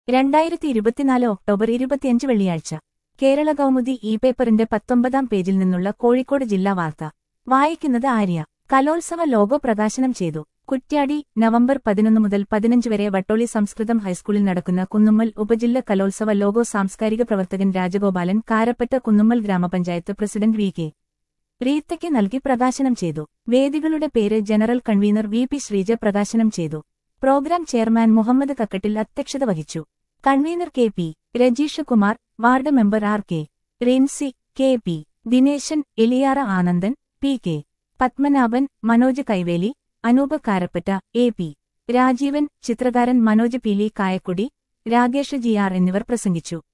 രണ്ടായിരത്തി ഇരുപത്തിനാല് ഒക്ടോബർ ഇരുപത്തിയഞ്ച് വെള്ളിയാഴ്ച കേരള കൗമുദി ഇ പേപ്പറിന്റെ പത്തൊമ്പതാം പേജിൽ നിന്നുള്ള കോഴിക്കോട് ജില്ലാ വാർത്ത വായിക്കുന്നത് ആര്യ കലോത്സവ ലോഗോ പ്രകാശനം ചെയ്തു കുറ്റ്യാടി നവംബർ പതിനൊന്ന് മുതൽ പതിനഞ്ച് വരെ വട്ടോളി സംസ്കൃതം ഹൈസ്കൂളിൽ നടക്കുന്ന കുന്നുമ്മൽ ഉപജില്ല കലോത്സവ ലോഗോ സാംസ്കാരിക പ്രവർത്തകൻ രാജഗോപാലൻ കാരപ്പറ്റ കുന്നുമ്മൽ ഗ്രാമപഞ്ചായത്ത് പ്രസിഡന്റ് വി കെ റീത്തയ്ക്ക് നൽകി പ്രകാശനം ചെയ്തു വേദികളുടെ പേര് general convener V P Sreeja പ്രകാശനം ചെയ്തു പ്രോഗ്രാം ചെയർമാൻ മുഹമ്മദ് കക്കട്ടിൽ അധ്യക്ഷത വഹിച്ചു convener K P Rajeesh Kumar ward member R K Rincy K P Dineshan Eliyara Anandan P K Padmanabhan Manoj Kaiveli Anoop Karappatta A P Rajeevan ചിത്രകാരൻ മനോജ് പീലി കായക്കുടി രാകേഷ് ജി ആർ എന്നിവർ പ്രസംഗിച്ചു